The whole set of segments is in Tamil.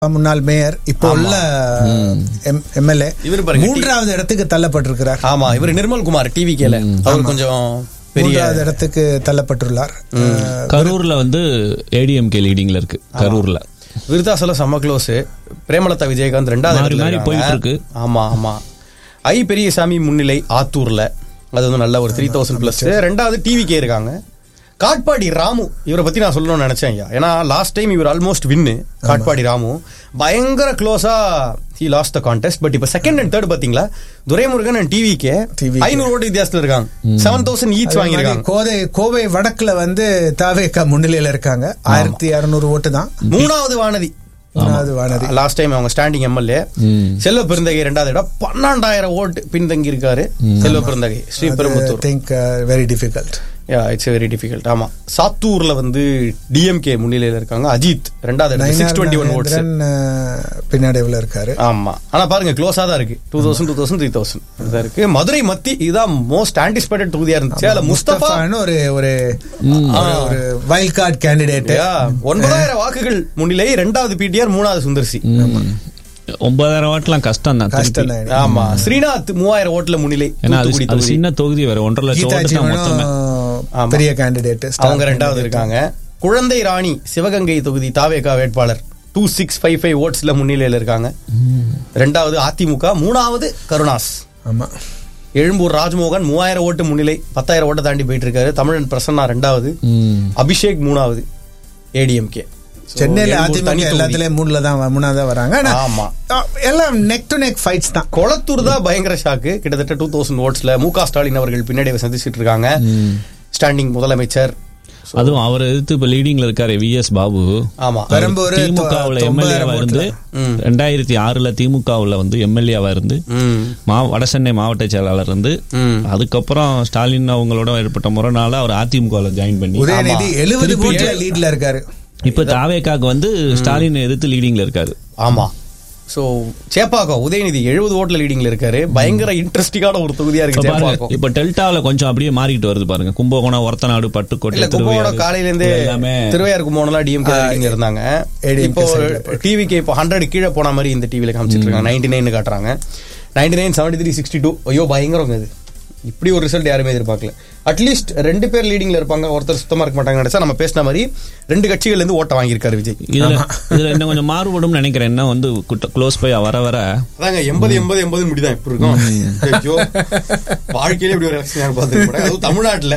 முன்னாள் மேயர் இப்போ உள்ள எம்எல்ஏ இவரு பாருங்க, மூன்றாவது இடத்துக்கு தள்ளப்பட்டிருக்கிறார் ஆமா இவர் நிர்மல் குமார் டிவி கேல அவர் கொஞ்சம் பெரிய மூன்றாவது இடத்துக்கு தள்ளப்பட்டுள்ளார் அஹ், கரூர்ல வந்து ஏடிஎம்கே லீடிங்ல இருக்கு கரூர்ல விருதாசலம் செம்ம க்ளோஸ் பிரேமலதா விஜயகாந்த் ரெண்டாவது மாறி இடத்துல மாறி இருக்காங்க. போயிட்டு இருக்கு. ஆமா ஆமா ஐ பெரியசாமி முன்னிலை ஆத்தூர்ல அது வந்து நல்ல ஒரு த்ரீ தௌசண்ட் பிளஸ் ரெண்டாவது டிவிக்கே இருக்காங்க காட்பாடி ராமு இவரை பத்தி நான் சொல்லணும்னு நினைச்சேன் ஐயா ஏன்னா லாஸ்ட் டைம் இவர் ஆல்மோஸ்ட் வின்னு காட்பாடி ராமு பயங்கர க்ளோஸா he lost the contest but இப்ப செகண்ட் அண்ட் தேர்ட் பாத்தீங்களா துரைமுருகன் அண்ட் டிவிக்கே TVK. ஐநூறு ஓட்டு வித்தியாசத்துல இருக்காங்க செவன் தௌசண்ட் ஈச் அதே மாதிரி வாங்கியிருக்காங்க கோதை கோவை வடக்குல வந்து தாவேக்கா முன்னிலையில இருக்காங்க ஆயிரத்தி அறுநூறு ஓட்டு தான் மூணாவது வானதி மூணாவது வானதி லாஸ்ட் டைம் அவங்க ஸ்டாண்டிங் எம்எல்ஏ செல்வ பெருந்தகை ரெண்டாவது இடம் பன்னெண்டாயிரம் ஓட்டு பின்தங்கி இருக்காரு Selva Perunthagai Sriperumbudur think very difficult it's very difficult ஆமா சாத்தூர்ல வந்து டிஎம்கே முன்னிலையில இருக்காங்க அஜித் ரெண்டாவது இடம் சிக்ஸ் டுவெண்ட்டி ஒன் ஓட்ஸ் பின்னாடிவில் இருக்காரு ஆமா ஆனா பாருங்க க்ளோஸா தான் இருக்கு two thousand two thousand three thousand தான் இருக்கு மதுரை மத்தி இதுதான் மோஸ்ட் ஆன்டிசிபேட்டட் தொகுதியா இருந்துச்சு அதுல முஸ்தபா முஸ்தபான்னு ஒரு ஒரு ஒரு- ஒரு வைல்ட் கார்டு கேண்டிடேட் Yeah, ஒன்பதாயிரம் வாக்குகள் முன்னிலை ரெண்டாவது பிடிஆர் மூணாவது சுந்தர்சி ஒன்பதாயிரம் வாட்லாம் கஷ்டம் தான் கஷ்டம் தான் ஆமா ஸ்ரீநாத் மூவாயிரம் ஓட்டுல முன்னிலை ஏன்னா அது தூத்துக்குடி அது தொகுதி சின்ன தொகுதி வேற ஒன்றரை லட்சம் கீதா ஓட்டு தான் மொத்தமே ஆமா. பெரிய கேண்டிடேட் அவங்க ரெண்டாவது இருக்காங்க குழந்தை ராணி சிவகங்கை தொகுதி தாவேகா வேட்பாளர் டூ சிக்ஸ் ஃபைவ் ஃபைவ் ஓட்ஸ்ல முன்னிலையில் இருக்காங்க ரெண்டாவது அதிமுக மூணாவது கருணாஸ் ஆமா எழும்பூர் ராஜ்மோகன் மூவாயிரம் ஓட்டு முன்னிலை பத்தாயிரம் ஓட்டை தாண்டி போயிட்டு இருக்காரு தமிழன் பிரசன்னா ரெண்டாவது ம். அபிஷேக் மூணாவது ஏடிஎம்கே சென்னையில அதிமுக எல்லாத்துலயும் மூணுல தான் வ- மூணாவது தான் வராங்க ஆனா, ஆமா. அஹ், எல்லாம் நெக் டு நெக் ஃபைட்ஸ் தான் கொளத்தூர் தான் பயங்கர ஷாக்கு கிட்டத்தட்ட டூ தௌசண்ட் ஓட்ஸ்ல மு க ஸ்டாலின் அவர்கள் பின்னாடி சந்திச்சிட்டு இருக்காங்க ஸ்டாண்டிங் முதலமைச்சர் அதுவும் அவர் எதிர்த்து இப்ப லீடிங்ல இருக்காரு வி எஸ் பாபு ஆமா பெரம்பூர் திமுகவுல எம்எல்ஏவா இருந்து ரெண்டாயிரத்தி ஆறுல திமுகவுல வந்து எம்எல்ஏவா இருந்து ம் மா வடசென்னை மாவட்ட செயலாளர் இருந்து ம் அதுக்கப்புறம் ஸ்டாலின் அவங்களோட ஏற்பட்ட முறைனால அவர் அதிமுகவில் ஜாயின் பண்ணி உதயநிதி எழுபது ஓட்டுல லீட்ல இருக்காரு இப்ப தாவேக்காக்கு வந்து ஸ்டாலின் எதிர்த்து லீடிங்ல இருக்காரு ஆமா சோ சேப்பாக்கம் உதயநிதி எழுபது ஓட்டுல லீடிங்ல இருக்காரு பயங்கர இன்ட்ரெஸ்டிங்கான ஒரு தொகுதியா இப்ப இருக்கு பாருங்க சேப்பாக்கம் இப்ப டெல்டாவில் கொஞ்சம் அப்படியே மாறிக்கிட்டு வருது பாருங்க கும்பகோணம் ஒரத்தநாடு இல்ல பட்டுக்கோட்டை கும்பகோணம் திருவையாறு காலையில இருந்தே எல்லாமே திருவையாறு கும்பகோணம்லாம் டிஎம்கே லீடிங் இருந்தாங்க ADMK இப்போ side ல டிவிக்கு இப்போ ஹண்ட்ரட் கீழே போன மாதிரி இந்த டிவில காமிச்சிட்டு இருக்காங்க நைன்டி நைன் காட்டுறாங்க ninety nine seventy three sixty two ஐயோ பயங்கரங்க இது இப்படி ஒரு ரிசல்ட் யாருமே எதிர்பார்க்கல அட்லீஸ்ட் ரெண்டு பேர் லீடிங்ல இருப்பாங்க ஒருத்தர் சுத்தமா இருக்க மாட்டாங்க நினைச்சா நம்ம பேசின மாதிரி ரெண்டு கட்சிகள்ல இருந்து ஓட்ட வாங்கியிருக்காரு விஜய் இதுல இதுல இன்னும் கொஞ்சம் மாறுபடும் நினைக்கிறேன் என்ன வந்து க்ளோஸ் போய் வர வர அதாங்க எண்பது எண்பது எண்பது முடிதான் இப்படி இருக்கும் ஐயோ வாழ்க்கையில இப்படி ஒரு எலெக்ஷன் யாரும் பார்த்துருக்க அதுவும் தமிழ்நாட்டுல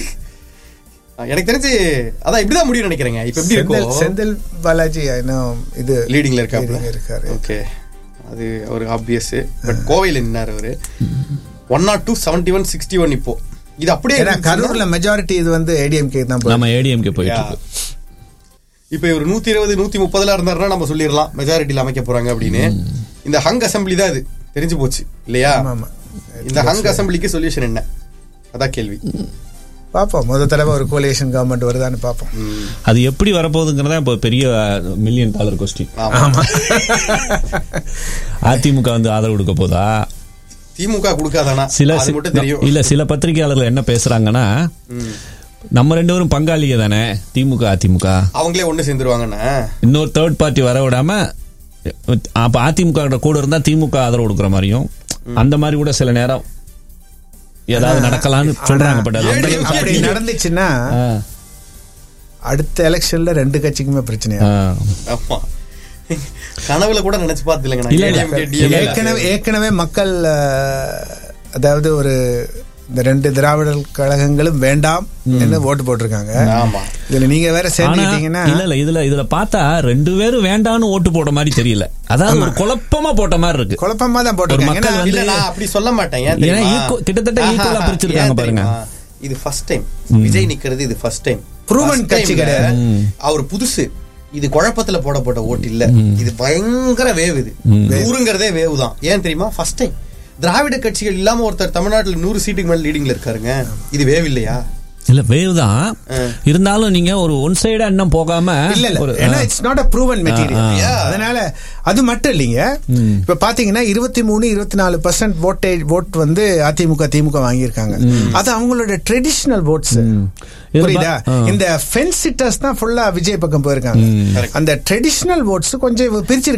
எனக்கு தெரிஞ்சு அதான் இப்படிதான் முடியும் நினைக்கிறேங்க இப்ப எப்படி செந்தில் இருக்கும் செந்தில் பாலாஜி இன்னும் இது லீடிங்ல இருக்காப்ல leading இருக்காரு ஓகே அது ஒரு ஆப்வியஸ் பட் கோவையில் நின்னார் அவரு one nought two seventy one sixty one இப்போ இது அப்படியே ஏன்னா இருந்துச்சுன்னா- கரூர்ல மெஜாரிட்டி இது வந்து ஏடிஎம்கே தான் போகுது. நம்ம ஏடிஎம்கே போயிட்டு Yeah. இருக்கு இப்ப இவர் நூத்தி இருபது நூத்தி முப்பதுல இருந்தாருன்னா நம்ம சொல்லிடலாம் மெஜாரிட்டில அமைக்க போறாங்க அப்படின்னு இந்த ஹங் அசம்பிளி தான் இது தெரிஞ்சு போச்சு இல்லையா ஆமா, ஆமா. இந்த ஹங் அசம்பிளிக்கு சொல்யூஷன் என்ன அதான் கேள்வி பாப்போம் முத தடவை ஒரு கோலியேஷன் கவர்மெண்ட் வருதான்னு பாப்போம் அது எப்படி வரப்போகுதுங்கிறதா இப்போ பெரிய மில்லியன் டாலர் கொஸ்டின் ஆமா அதிமுக வந்து ஆதரவு கொடுக்க போதா திமுக கொடுக்காதானா சில அது மட்டும் தெரியும் இல்ல சில பத்திரிகையாளர்கள் என்ன பேசுறாங்கன்னா நம்ம ரெண்டு பேரும் பங்காளிக தானே திமுக அதிமுக அவங்களே ஒண்ணு சேர்ந்துருவாங்கண்ணா இன்னொரு தேர்ட் பார்ட்டி வர விடாம அப்ப அதிமுக கிட்ட கூட இருந்தா திமுக ஆதரவு கொடுக்குற மாதிரியும் அந்த மாதிரி கூட சில நேரம் ஏதாவது நடக்கலாம்னு சொல்றாங்க பட் அது அந்த ஏடி- அளவுக்கு அப்படி நடந்துச்சுன்னா ஆ, அடுத்த எலெக்ஷன்ல ரெண்டு கட்சிக்குமே பிரச்சனையா ஆ. ஆமா கனவுல கூட நினைச்சு பார்த்து இல்ல, இல்ல. இல்லைங்க ஏற்கனவே ஏற்கனவே மக்கள் அஹ், அதாவது ஒரு இந்த ரெண்டு திராவிடர் கழகங்களும் வேண்டாம் என்று ஓட்டு போட்டிருக்காங்க ஆமா இதுல நீங்க வேற ஆனா சேர்ந்துக்கிட்டீங்கன்னா இல்ல இல்ல இதுல இதுல பார்த்தா ரெண்டு பேரும் வேண்டான்னு ஓட்டு போட்ட மாதிரி தெரியல அதாவது ஒரு குழப்பமா போட்ட மாதிரி இருக்கு குழப்பமா தான் போட்டிருக்காங்க மக்கள் ஏன்னா, வந்து- இல்ல நான் அப்படி சொல்ல மாட்டேன் ஏன் ஏன்னா தெரியுமா? equal- கிட்டத்தட்ட ஆஹா, equal ஆ பிரிச்சிருக்காங்க ஏன் பாருங்க. தெரியுமா? இது ஃபர்ஸ்ட் டைம் விஜய் நிக்கிறது இது ஃபர்ஸ்ட் டைம் Proven கட்சி கிடையாது. அவர் புதுசு இது குழப்பத்துல போடப்பட்ட ஓட்டு இல்ல இது பயங்கர வேவ் இது நூறுங்கிறதே வேவ் தான் ஏன் தெரியுமா ஃபர்ஸ்ட் டைம் திராவிட கட்சிகள் இல்லாம ஒருத்தர் தமிழ்நாட்டுல நூறு சீட்டுக்கு மேல லீடிங்ல இருக்காருங்க இது வேவ் இல்லையா இல்ல வேவ் தான் இருந்தாலும் நீங்க ஒரு ஒன் சைடா இன்னும் போகாம இல்ல இல்ல ஒரு ஏன்னா it's not a proven ah, material ah. அதனால அது மட்டும் இல்லைங்க இப்ப பாத்தீங்கன்னா இருபத்தி மூணு இருபத்தி நாலு பர்சன்ட் வோட்டேஜ் ஓட் வந்து அதிமுக திமுக வாங்கியிருக்காங்க அது அவங்களோட ட்ரெடிஷனல் ஓட்ஸ் இது புரியுதா பா- ஆ. இந்த ஃபென்ஸ் சிட்டர்ஸ் தான் ஃபுல்லா விஜய் பக்கம் போயிருக்காங்க அந்த ட்ரெடிஷனல் ஓட்ஸ் கொஞ்சம் பிரிச்சிருக்காங்க